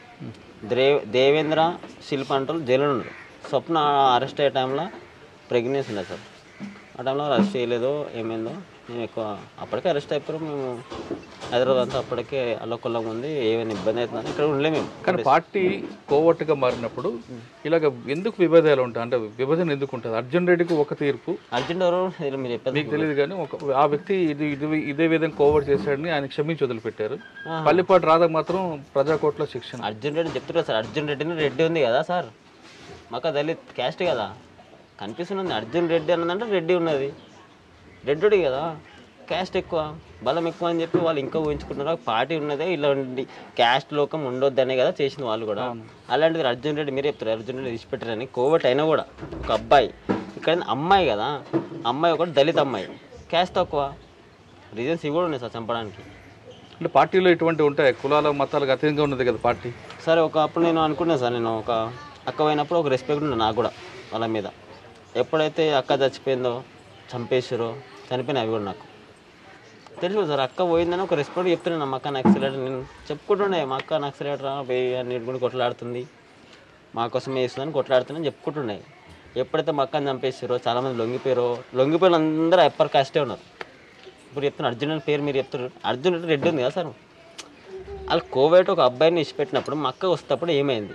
దే దేవేంద్ర శిల్ప అంటారు జైలు ఉన్నారు స్వప్న అరెస్ట్ అయ్యే టైంలో ప్రెగ్నెన్సీ ఉంది సార్ ఆ టైంలో అరెస్ట్ చేయలేదో ఏమైందో మేము ఎక్కువ అప్పటికే అరెస్ట్ అయిపోయారు మేము హైదరాబాద్ అంతా అప్పటికే అల్లకొల్లం ఉంది ఏమైనా ఇబ్బంది అవుతుందని ఇక్కడ ఉండలే మేము కానీ పార్టీ కోవట్టుగా మారినప్పుడు ఇలాగ ఎందుకు విభేదాలు ఉంటాయి అంటే విభజన ఎందుకు ఉంటుంది అర్జున్ రెడ్డికి ఒక తీర్పు అర్జెంట్ ఎవరు ఇది మీరు చెప్పేది మీకు తెలియదు కానీ ఒక ఆ వ్యక్తి ఇది ఇది ఇదే విధంగా కోవర్ చేశాడని ఆయన క్షమించి వదిలిపెట్టారు పల్లిపాటి రాధకు మాత్రం ప్రజాకోట్లో శిక్షణ అర్జున్ రెడ్డి చెప్తున్నారు సార్ అర్జున్ రెడ్డిని రెడ్డి ఉంది కదా సార్ మాకు దళిత్ క్యాస్ట్ కదా కనిపిస్తుంది అర్జున్ రెడ్డి అన్నదంటే రెడ్డి ఉన్నది రెడ్డి కదా క్యాస్ట్ ఎక్కువ బలం ఎక్కువ అని చెప్పి వాళ్ళు ఇంకా ఊహించుకుంటున్నారు పార్టీ ఉన్నదే ఇలాంటి క్యాస్ట్ లోకం ఉండొద్దనే కదా చేసింది వాళ్ళు కూడా అలాంటిది అర్జున్ రెడ్డి మీరే చెప్తారు అర్జున్ రెడ్డి విడిచిపెట్టారని కోవట్ అయినా కూడా ఒక అబ్బాయి ఇక్కడ అమ్మాయి కదా అమ్మాయి ఒకటి దళిత అమ్మాయి క్యాస్ట్ తక్కువ రీజన్స్ ఇవి కూడా ఉన్నాయి సార్ చంపడానికి అంటే పార్టీలో ఇటువంటి ఉంటాయి కులాల మతాలకు అతీతంగా ఉన్నది కదా పార్టీ సరే ఒక అప్పుడు నేను అనుకున్నాను సార్ నేను ఒక అక్క పోయినప్పుడు ఒక రెస్పెక్ట్ ఉంది నాకు కూడా వాళ్ళ మీద ఎప్పుడైతే అక్క చచ్చిపోయిందో చంపేసారో చనిపోయినాయి అవి కూడా నాకు తెలుసు సార్ అక్క పోయిందని ఒక రెస్పెక్ట్ చెప్తున్నాను మా అక్క నక్సలేటర్ నేను చెప్పుకుంటుండే మా అక్క నక్సలేటర్ పోయి అన్నిటి కూడా కొట్లాడుతుంది మా కోసం వేస్తుందని కొట్లాడుతుందని చెప్పుకుంటుండే ఎప్పుడైతే మా అక్కని చంపేసారో చాలామంది లొంగిపోయారో లొంగిపోయిన అందరూ ఎప్పర్ కాస్టే ఉన్నారు ఇప్పుడు చెప్తున్నారు అర్జున్ అని పేరు మీరు చెప్తారు అర్జున్ అంటే రెడ్డి ఉంది కదా సార్ వాళ్ళు కోవేట్ ఒక అబ్బాయిని ఇచ్చిపెట్టినప్పుడు మా అక్క వస్తేప్పుడు ఏమైంది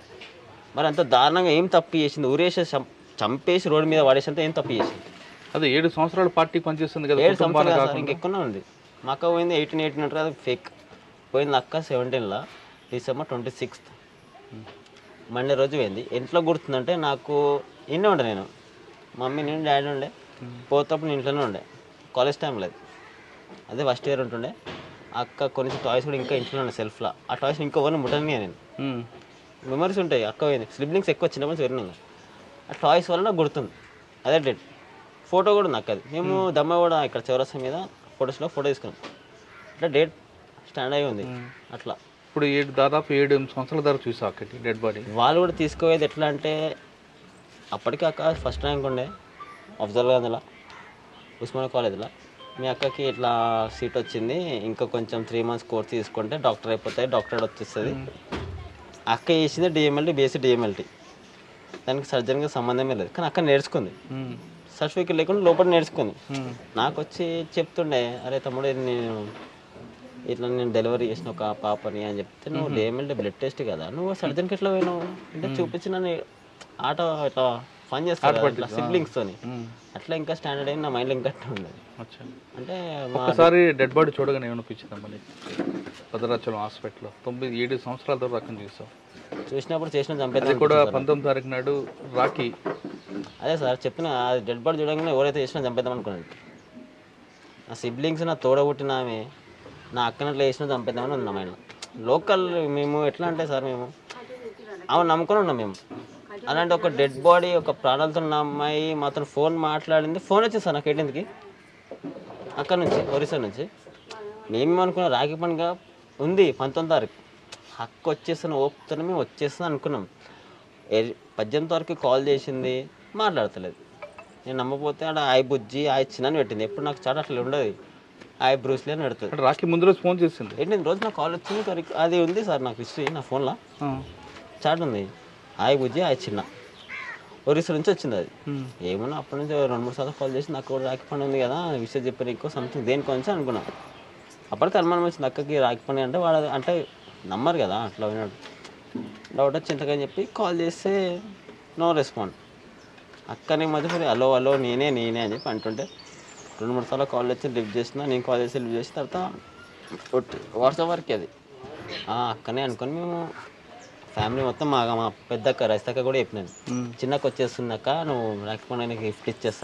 మరి అంత దారుణంగా ఏం తప్పు చేసింది ఊరేసి చం- చంపేసి రోడ్డు మీద పడేసేంత ఏం తప్పు చేసింది అదే ఏడు సంవత్సరాలు పార్టీ పనిచేస్తుంది కదా ఏడు కుటుంబాలు సంవత్సరాలు సార్ కాకుండా ఇంకెక్కువ ఉంది మా అక్క పోయింది ఎయిటీన్ ఎయిటీన్ అంటారు అది ఫేక్ పోయింది అక్క సెవెంటీన్లో డిసెంబర్ ట్వంటీ సిక్స్త్ మండే రోజు పోయింది ఇంట్లో గుర్తుందంటే నాకు ఇన్నే ఉండే నేను మమ్మీ నేను డాడీ ఉండే పోతప్పుడు నేను ఇంట్లోనే ఉండే కాలేజ్ టైం లేదు అదే ఫస్ట్ ఇయర్ ఉంటుండే అక్క కొన్ని టాయ్స్ కూడా ఇంకా ఇంట్లో ఉండే సెల్ఫ్లో ఆ టాయ్స్ ఇంకొకరిని ముట్టని నేను ఉమ్. మెమరీస్ ఉంటాయి అక్క స్లిబ్లింగ్స్ ఎక్కువ చిన్నప్పుడు పెరిగినాయి ఆ టాయ్స్ వల్ల నాకు గుర్తుంది అదే డేట్ ఫోటో కూడా ఉంది అక్కది మేము దమ్మ కూడా ఇక్కడ చౌరస్తా మీద ఫొటోస్లో ఫోటో తీసుకున్నాం అట్లా డేట్ స్టాండ్ అయి ఉంది అట్లా ఇప్పుడు ఏడు దాదాపు ఏడు ఎనిమిది సంవత్సరాల దాకా చూసా అక్కడి డెడ్ బాడీ వాళ్ళు కూడా తీసుకోవేది ఎట్లా అంటే అప్పటికి అక్క ఫస్ట్ ర్యాంక్ ఉండే అఫ్జల్ అందులో ఉస్మానియా కాలేజ్లో మీ అక్కకి ఇట్లా సీట్ వచ్చింది ఇంకా కొంచెం త్రీ మంత్స్ కోర్స్ తీసుకుంటే డాక్టర్ అయిపోతాయి డాక్టర్ వచ్చేస్తుంది అక్క చేసింది డిఎంఎల్టీ బీఎస్సీ డిఎంఎల్టీ దానికి సర్జరీకి సంబంధమే లేదు కానీ అక్క నేర్చుకుంది సర్టిఫికేట్ లేకుండా లోపల నేర్చుకుంది నాకు వచ్చి చెప్తుండే అరే తమ్ముడు ఇది నేను ఇట్లా నేను డెలివరీ చేసిన ఒక పాపని అని చెప్తే నువ్వు డిఎంఎల్టీ బ్లడ్ టెస్ట్ కదా నువ్వు సర్జన్కి ఎట్లా పోయినావు అంటే చూపించిన నీ- ఆట ఇట్లా ఫన్ చేస్తాను ఇట్లా siblings తోని అట్లా ఇంకా స్టాండర్డ్ అయింది నా మైండ్లో ఇంకా అట్లా ఉండదు అచ్చా అంటే మా ఒకసారి డెడ్ బాడీ చూడగానే ఏమనిపించింది మళ్ళీ భద్రాచలం హాస్పిటల్లో తొమ్మిది ఏడు సంవత్సరాల తర్వాత రకం చూసాం చూసినప్పుడు చేసిన అది చంపేద్దాం కూడా పంతొమ్మిది తారీఖు నాడు రాఖీ అదే సార్ చెప్పిన అది డెడ్ బాడీ చూడగానే ఎవరైతే చేసినా చంపేద్దాం అనుకున్నాను నా సిబ్లింగ్స్ నా తోడబుట్టిన ఆమె నా అక్కనట్లు వేసినా చంపేద్దామని ఉంది నా మైండ్లో లోకల్ మేము ఎట్లా అంటే సార్ మేము ఆమె నమ్ముకొని ఉన్నాం మేము అలాంటి ఒక డెడ్ బాడీ ఒక ప్రాణాలతో ఉన్న అమ్మాయి మాతో ఫోన్ మాట్లాడింది ఫోన్ వచ్చింది సార్ నాకు ఎయిటీన్త్కి అక్కడ నుంచి ఒరిస్సా నుంచి మేము అనుకున్న రాఖీ పండుగ ఉంది పంతొమ్మిది తారీఖు హక్కు వచ్చేస్తున్న ఓపుతున్న మేము వచ్చేస్తుంది అనుకున్నాం ఏ- పద్దెనిమిది వరకు కాల్ చేసింది మాట్లాడతలేదు నేను నమ్మపోతే ఆడ ఆయి బుజ్జి ఆయి చిన్న అని పెట్టింది ఎప్పుడు నాకు చాట అట్లా ఉండదు ఆయి బ్రూస్లీ అని పెడుతుంది అంటే రాఖీ ముందు రోజు ఫోన్ చేసింది ఏంటి రోజు నాకు కాల్ వచ్చింది ఇంకా రిక- అది ఉంది సార్ నాకు హిస్టరీ నా ఫోన్లో ఆ. చాట్ ఉంది ఆయి బుజ్జి ఆయి చిన్న ఒరిస్సా నుంచి వచ్చింది అది ఉమ్. ఏమన్నా అప్పటి నుంచి రెండు మూడు సార్లు కాల్ చేసి నాకు కూడా రాఖీ పండుగ ఉంది కదా విషయం చెప్పి నీకు సంథింగ్ దేని కొంచెం అనుకున్నా అప్పటికి అనుమానం వచ్చింది అక్కకి రాఖీ పండుగ అంటే వాడు అంటే నమ్మరు కదా అట్లా విన్నాడు డౌట్ వచ్చి ఇంతకని చెప్పి కాల్ చేస్తే నో రెస్పాండ్ అక్కని మధ్య హలో హలో నేనే నేనే అని చెప్పి అంటుంటే రెండు మూడు సార్లు కాల్ వచ్చి లిఫ్ట్ చేసిన నేను కాల్ చేసి లిఫ్ట్ చేసిన తర్వాత వాట్సాప్ వరకు అది ఆ, అక్కనే అనుకొని మేము ఫ్యామిలీ మొత్తం మా మా పెద్దక్క రైస్తక్క కూడా చెప్పినాను చిన్నక్క వచ్చేస్తుంది అక్క నువ్వు రాకపోయినా నీకు గిఫ్ట్ ఇచ్చేస్తా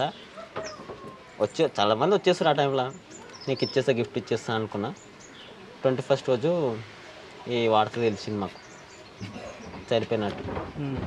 వచ్చే చాలా మంది వచ్చేస్తారు ఆ టైంలో నీకు ఇచ్చేస్తా గిఫ్ట్ ఇచ్చేస్తా అనుకున్నా ట్వంటీ ఫస్ట్ రోజు ఈ వార్త తెలిసింది మాకు చనిపోయినట్టు ఉమ్.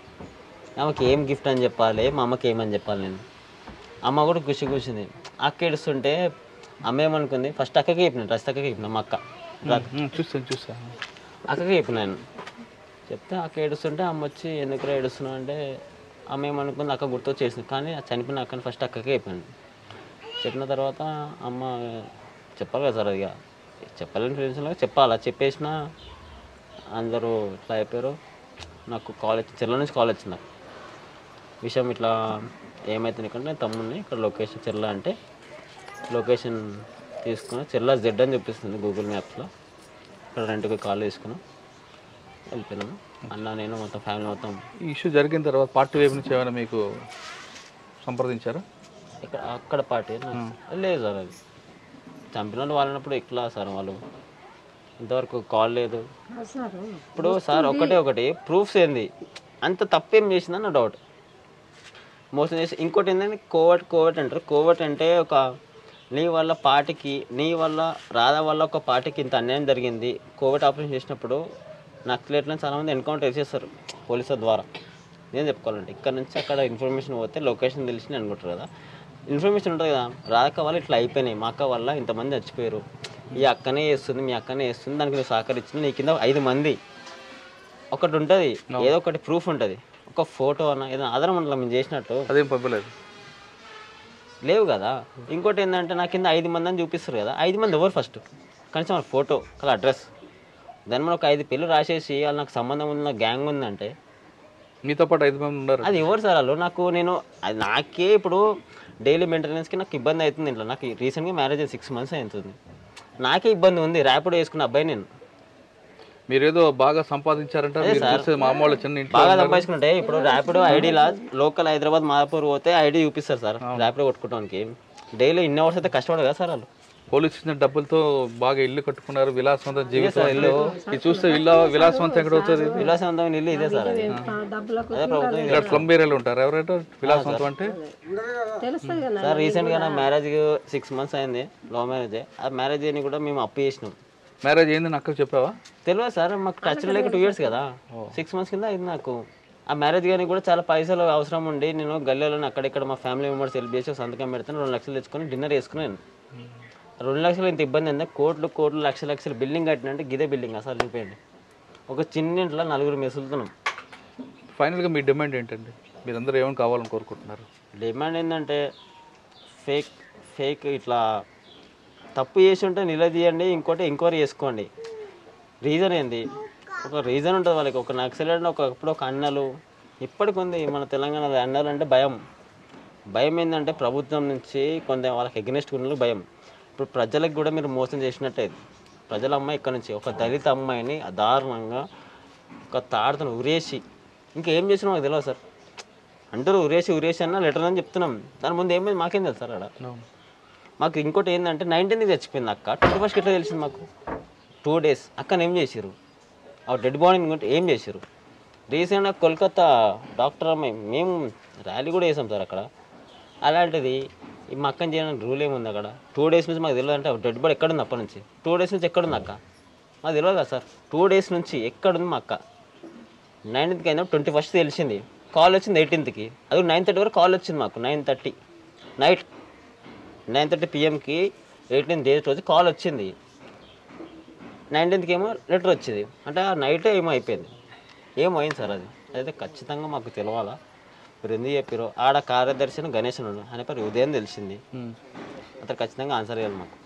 ఆమెకి ఏం గిఫ్ట్ అని చెప్పాలి మా అమ్మకి ఏమని చెప్పాలి నేను అమ్మ కూడా ఖుషి కూర్చుంది అక్క ఏడుస్తుంటే అమ్మ ఏమనుకుంది ఫస్ట్ అక్కకి చెప్పినాను రస్త అక్కకి చెప్పిన మా అక్క ఉమ్, చూస్తాను చూస్తాను అక్కకి చెప్పినాను చెప్తే అక్క ఏడుస్తుంటే అమ్మ వచ్చి ఎందుకు ఏడుస్తున్నావు అంటే అమ్మ ఏమనుకుంది అక్క గుర్తు చేసింది కానీ ఆ చనిపోయిన అక్కని ఫస్ట్ అక్కకే చెప్పాను చెప్పిన తర్వాత అమ్మ చెప్పాలి కదా సార్ ఇక చెప్పలేని ఫ్రెండ్స్లో చెప్పాలా చెప్పేసిన అందరూ ఇట్లా అయిపోయారు నాకు కాలేజ్ చెర్ల నుంచి కాల్ వచ్చింది నాకు విషయం ఇట్లా ఏమైతుంది ఇక్కడ నేను తమ్ముడిని ఇక్కడ లొకేషన్ చెర్ల అంటే లొకేషన్ తీసుకుని చెర్ల జెడ్ అని చూపిస్తుంది గూగుల్ మ్యాప్స్లో ఇక్కడ రెంట్కి కాల్ తీసుకున్నాం వెళ్ళిపోయినాము అన్న నేను మొత్తం ఫ్యామిలీ మొత్తం ఈ ఇష్యూ జరిగిన తర్వాత పార్టీ వైపు నుంచి ఏమైనా మీకు సంప్రదించారా ఇక్కడ అక్కడ పార్టీ లేదు సార్ అది చంపిన వాళ్ళు వాళ్ళనప్పుడు ఎట్లా సార్ వాళ్ళు ఇంతవరకు కాల్ లేదు ఇప్పుడు సార్ ఒకటే ఒకటి ప్రూఫ్స్ ఏంది అంత తప్పేం చేసిందని నా డౌట్ మోసం చేసి ఇంకోటి ఏంటంటే కోవట్ కోవట్ అంటారు కోవట్ అంటే ఒక నీ వల్ల పార్టీకి నీ వల్ల రాధా వల్ల ఒక పార్టీకి ఇంత అన్యాయం జరిగింది కోవిడ్ ఆపరేషన్ చేసినప్పుడు నక్సలెట్లను చాలామంది ఎన్కౌంటర్ చేసేస్తారు పోలీసుల ద్వారా నేను చెప్పుకోవాలంటే ఇక్కడ నుంచి అక్కడ ఇన్ఫర్మేషన్ పోతే లొకేషన్ తెలిసి అనుకుంటారు కదా ఇన్ఫర్మేషన్ ఉంటుంది కదా రాక వల్ల ఇట్లా అయిపోయినాయి మా అక్క వల్ల ఇంతమంది చచ్చిపోయారు ఈ అక్కనే చేస్తుంది మీ అక్కనే చేస్తుంది దానికి నువ్వు సహకరించిన నీ కింద ఐదు మంది ఒకటి ఉంటుంది ఏదో ఒకటి ప్రూఫ్ ఉంటుంది ఒక ఫోటో అన్న ఏదైనా ఆధారం ఉండాలి మేము చేసినట్టు అదేం పంపలేదు లేవు కదా ఇంకోటి ఏంటంటే నా కింద ఐదు మంది అని చూపిస్తారు కదా ఐదు మంది ఎవరు ఫస్ట్ కనీసం వాళ్ళ ఫోటో వాళ్ళ అడ్రస్ దాని మనం ఒక ఐదు పెళ్ళి రాసేసి వాళ్ళు నాకు సంబంధం ఉన్న గ్యాంగ్ ఉందంటే మీతో పాటు ఐదు మంది ఉన్నారు అది ఎవరు సార్ వాళ్ళు నాకు నేను అది నాకే ఇప్పుడు డైలీ మెయింటెనెన్స్కి నాకు ఇబ్బంది అవుతుంది ఇంట్లో నాకు రీసెంట్గా మ్యారేజ్ సిక్స్ మంత్స్ అవుతుంది నాకే ఇబ్బంది ఉంది ర్యాపిడో వేసుకున్న అబ్బాయి నేను మీరేదో బాగా సంపాదించారంట మీరు సార్. చూస్తే మా అమ్మ వాళ్ళ చిన్న ఇంట్లో బాగా సంపాదించుకుంటే ఇప్పుడు ర్యాపిడో ఐడీలా లోకల్ హైదరాబాద్ మాదాపూర్ పోతే ఐడి చూపిస్తారు సార్ ర్యాపిడో కొట్టుకోవడానికి డైలీ ఇన్ని అవర్స్ అయితే కష్టపడదు కదా సార్ వాళ్ళు పోలీస్ ఇచ్చిన డబ్బులతో బాగా ఇల్లు కట్టుకున్నారు విలాసవంత జీవితం ఇల్లు ఇది చూస్తే ఇల్లు విలాసవంతం ఎక్కడ అవుతుంది విలాసవంతమైన ఇల్లు ఇదే సార్ అది డబ్బులకు అదే ప్రభుత్వం ఇక్కడ స్లమ్ ఏరియాలో ఉంటారు ఎవరైనా విలాసవంతం అంటే తెలుస్తుంది కదా సార్ రీసెంట్గా నా మ్యారేజ్ సిక్స్ మంత్స్ అయింది లవ్ మ్యారేజ్ ఆ మ్యారేజ్ అని కూడా మేము అప్పు చేసినాం మ్యారేజ్ ఏంది నాకు చెప్పావా తెలియదు సార్ మాకు టచ్ లేక టూ ఇయర్స్ కదా సిక్స్ మంత్స్ కింద అయింది నాకు ఆ మ్యారేజ్ కానీ కూడా చాలా పైసలు అవసరం ఉండి నేను గల్లీలో అక్కడిక్కడ మా ఫ్యామిలీ మెంబర్స్ హెల్ప్ చేసి ఒక సంతకం పెడతాను రెండు లక్షలు తెచ్చుకొని డిన్నర్ వేసుకున్నాను రెండు లక్షలు ఇంత ఇబ్బంది ఏంటంటే కోట్లు కోట్లు లక్షల లక్షలు బిల్డింగ్ కట్టినంటే గిదే బిల్డింగ్ అసలు చూపేయండి ఒక చిన్న ఇంట్లో నలుగురు మెసులుతున్నాం ఫైనల్గా మీ డిమాండ్ ఏంటండి మీరందరూ ఏమని కావాలని కోరుకుంటున్నారు డిమాండ్ ఏంటంటే ఫేక్ ఫేక్ ఇట్లా తప్పు చేసి ఉంటే నిలదీయండి ఇంకోటి ఎంక్వైరీ చేసుకోండి రీజన్ ఏంది ఒక రీజన్ ఉంటుంది వాళ్ళకి ఒక నక్సలైట్ ఒకప్పుడు ఒక అన్నలు ఇప్పటికి ఉంది మన తెలంగాణలో అన్నలు అంటే భయం భయం ఏంటంటే ప్రభుత్వం నుంచి కొంత వాళ్ళకి ఎగ్నెస్ట్ ఉన్న భయం ఇప్పుడు ప్రజలకు కూడా మీరు మోసం చేసినట్టే ప్రజల అమ్మాయి ఇక్కడ నుంచి ఒక దళిత అమ్మాయిని దారుణంగా ఒక తాడుతను ఉరేసి ఇంకేం చేసినా మాకు తెలియదు సార్ అంటారు ఉరేసి ఉరేసి అన్న లెటర్ అని చెప్తున్నాం దాని ముందు ఏమైంది మాకేం తెలుసు సార్ అక్కడ మాకు ఇంకోటి ఏంటంటే నైన్టీన్కి చచ్చిపోయింది అక్క ట్వంటీ ఫస్ట్ ఎట్లా తెలిసింది మాకు టూ డేస్ అక్కని ఏం చేసిరు ఆ డెడ్ బాడీని ఇంకోటి ఏం చేసిరు రీసెంట్గా కోల్కతా డాక్టర్ అమ్మాయి మేము ర్యాలీ కూడా వేసాం సార్ అక్కడ అలాంటిది ఈ మా అక్కని చేయడానికి రూల్ ఏముంది అక్కడ టూ డేస్ నుంచి మాకు తెలియదు అంటే డెడ్ బాడీ ఎక్కడుంది అప్పటి నుంచి టూ డేస్ నుంచి ఎక్కడుంది అక్క మాకు తెలియదు కదా సార్ టూ డేస్ నుంచి ఎక్కడుంది మా అక్క నైన్టీన్త్కి అయినా ట్వంటీ ఫస్ట్ తెలిసింది కాల్ వచ్చింది ఎయిటీన్త్కి అది నైన్ థర్టీ వరకు కాల్ వచ్చింది మాకు nine thirty night nine thirty పిఎంకి ఎయిటీన్త్ డేస్ రోజు కాల్ వచ్చింది నైన్టీన్త్కి ఏమో లెటర్ వచ్చింది అంటే ఆ నైటే ఏమో అయిపోయింది ఏమో అయింది సార్ అది అయితే ఖచ్చితంగా మాకు తెలవాలా మీరు ఎందుకు చెప్పారు ఆడ కార్యదర్శి గణేష్ ఉన్నాడు అని పేరు ఉదయం తెలిసింది అతను ఖచ్చితంగా ఆన్సర్ చేయాలి మాకు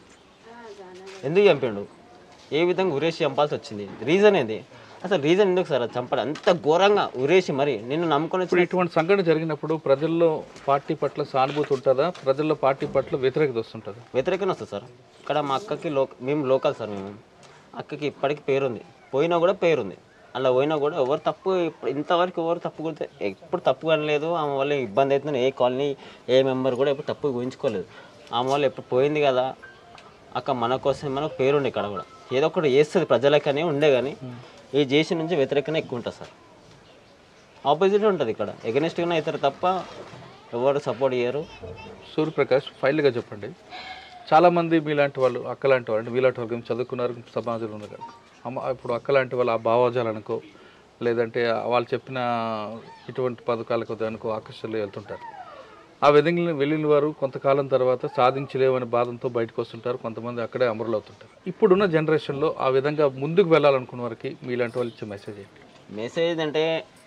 ఎందుకు చంపిండు ఏ విధంగా ఉరేసి చంపాల్సి వచ్చింది రీజన్ ఏంది అసలు రీజన్ ఎందుకు సార్ అది చంపడం అంత ఘోరంగా ఉరేసి మరి నిన్ను నమ్ముకొని ఇప్పుడు వచ్చిన ఇటువంటి సంఘటన జరిగినప్పుడు ప్రజల్లో పార్టీ పట్ల సానుభూతి ఉంటుందా ప్రజల్లో పార్టీ పట్ల వ్యతిరేకత వస్తుంటుందా వ్యతిరేకం వస్తుంది సార్ ఇక్కడ మా అక్కకి లో మేము లోకల్ సార్ మేము అక్కకి ఇప్పటికి పేరుంది పోయినా కూడా పేరుంది అలా పోయినా కూడా ఎవరు తప్పు ఇప్పుడు ఇంతవరకు ఎవరు తప్పు కూడా ఎప్పుడు తప్పు అనలేదు ఆమె వల్ల ఇబ్బంది అవుతుంది ఏ కాలనీ ఏ మెంబర్ కూడా ఎప్పుడు తప్పు ఊహించుకోలేదు ఆమె వల్ల ఎప్పుడు పోయింది కదా అక్క మన కోసం మనకు పేరుండే ఇక్కడ కూడా ఏదో ఒకటి చేస్తుంది ప్రజలకనే ఉండే కానీ ఈ చేసి నుంచి వ్యతిరేకనే ఎక్కువ ఉంటుంది సార్ ఆపోజిట్ ఉంటుంది ఇక్కడ ఎగనెస్ట్గానే అవుతారు తప్ప ఎవరు సపోర్ట్ చేయరు సూర్యప్రకాష్ ఫైనల్గా చెప్పండి చాలామంది మీలాంటి వాళ్ళు అక్కలాంటి వాళ్ళు అంటే మీలాంటి వాళ్ళు చదువుకున్నారు సమాజంలో ఉన్నారు కదా. అమ్మ ఇప్పుడు అక్కలాంటి వాళ్ళు ఆ భావజాలనుకో లేదంటే వాళ్ళు చెప్పిన ఇటువంటి పథకాలకు దానికో ఆకర్షణలు వెళ్తుంటారు ఆ విధంగా వెళ్ళిన వారు కొంతకాలం తర్వాత సాధించలేమనే బాధంతో బయటకు వస్తుంటారు కొంతమంది అక్కడే అమరులు అవుతుంటారు ఇప్పుడున్న జనరేషన్లో ఆ విధంగా ముందుకు వెళ్ళాలనుకున్న వారికి మీలాంటి వాళ్ళు ఇచ్చే మెసేజ్ ఏంటి మెసేజ్ అంటే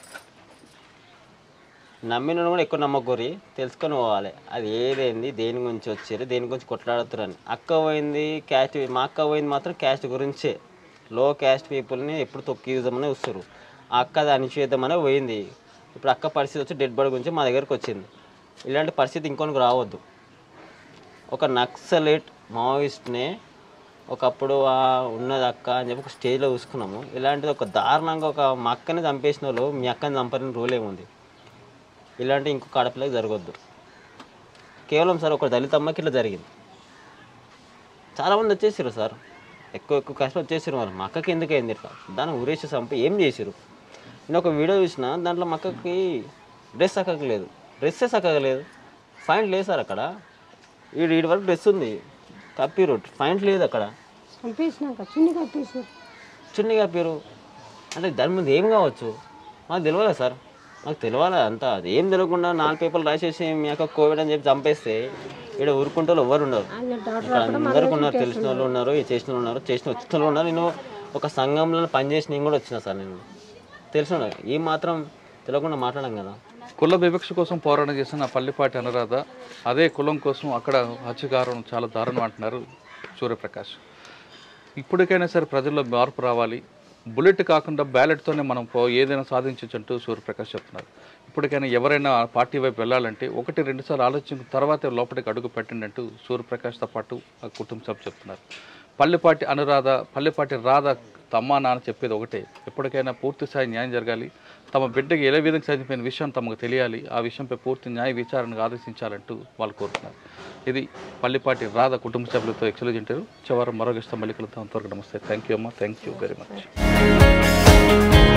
నమ్మిన కూడా ఎక్కువ నమ్మకూరి తెలుసుకొని పోవాలి అది ఏదైంది దేని గురించి వచ్చారు దేని గురించి కొట్లాడుతారని అక్క పోయింది క్యాస్ట్ మా అక్క పోయింది మాత్రం క్యాస్ట్ గురించే లో క్యాస్ట్ పీపుల్ని ఎప్పుడు తొక్కిద్దామని వస్తారు ఆ అక్క అది అణిచివేద్దామనే పోయింది ఇప్పుడు అక్క పరిస్థితి వచ్చి డెడ్ బాడీ గురించి మా దగ్గరకు వచ్చింది ఇలాంటి పరిస్థితి ఇంకొనికి రావద్దు ఒక నక్సలైట్ మావోయిస్ట్ని ఒకప్పుడు ఆ ఉన్నది అక్క అని చెప్పి ఒక స్టేజ్లో చూసుకున్నాము ఇలాంటిది ఒక దారుణంగా ఒక మా అక్కని చంపేసిన వాళ్ళు మీ అక్కని చంపని రూల్ ఏముంది ఇలాంటి ఇంకొక ఆడపిల్లకి జరగొద్దు కేవలం సార్ ఒక దళిత అమ్మకి ఇట్లా జరిగింది చాలామంది వచ్చేసారు సార్ ఎక్కువ ఎక్కువ కష్టం వచ్చేసారు మరి మా అక్కకి ఎందుకు అయింది ఇట్లా దాన్ని ఊరేసి చంపి ఏం చేసారు నేను ఒక వీడియో చూసిన దాంట్లో మా అక్కకి డ్రెస్ అక్కలేదు డ్రెస్సే అక్కలేదు ఫైన్ లేదు సార్ అక్కడ ఈ వీడి వరకు డ్రెస్ ఉంది కప్పిరు ఫైన్ లేదు అక్కడ చంపేసినాక చున్ని కప్పేసారు చున్నీ కప్పిరు అంటే దాని ముందు ఏం కావచ్చు మాకు తెలియదా సార్ మాకు తెలియాలి అంతా అది ఏం తెలియకుండా నాలుగు పేపర్లు రాసేసి మీ అక్క కోవిడ్ అని చెప్పి చంపేస్తే ఇక్కడ ఊరుకుంటే వాళ్ళు ఎవరు ఉండరు ఇక్కడ అందరికి ఉన్నారు తెలిసిన వాళ్ళు ఉన్నారు ఈ చేసిన వాళ్ళు ఉన్నారు చేసిన వచ్చిన వాళ్ళు ఉన్నారు నేను ఒక సంఘంలో పనిచేసి నేను కూడా వచ్చిన సార్ నేను తెలిసిన ఏం మాత్రం తెలియకుండా మాట్లాడాం కదా కుల వివక్ష కోసం పోరాటం చేసిన పల్లిపాటి అనురాధ అదే కులం కోసం అక్కడ హత్యకారం చాలా దారుణం అంటున్నారు సూర్యప్రకాష్ ఇప్పటికైనా సరే ప్రజల్లో మార్పు రావాలి బుల్లెట్ కాకుండా బ్యాలెట్తోనే మనం పో- ఏదైనా సాధించవచ్చు అంటూ సూర్యప్రకాష్ చెప్తున్నారు ఇప్పటికైనా ఎవరైనా పార్టీ వైపు వెళ్ళాలంటే ఒకటి రెండు సార్లు ఆలోచించిన తర్వాత లోపలికి అడుగు పెట్టండి అంటూ సూర్యప్రకాష్తో పాటు ఆ కుటుంబ సభ్యులు చెప్తున్నారు పల్లెపాటి అనురాధ పల్లెపాటి రాధ తమ్మా నాన్న చెప్పేది ఒకటే ఎప్పటికైనా పూర్తి స్థాయి న్యాయం జరగాలి తమ బిడ్డకి ఏ విధంగా చనిపోయిన విషయం తమకు తెలియాలి ఆ విషయంపై పూర్తి న్యాయ విచారణకు ఆదేశించాలంటూ వాళ్ళు కోరుతున్నారు ఇది పల్లిపాటి రాధ కుటుంబ సభ్యులతో ఎక్సలెంట్ ఇంటారు చివరి మరో గెస్ట్ మళ్ళీ కలుద్దాం అంతవరకు నమస్తే థ్యాంక్ యూ అమ్మా థ్యాంక్ యూ వెరీ మచ్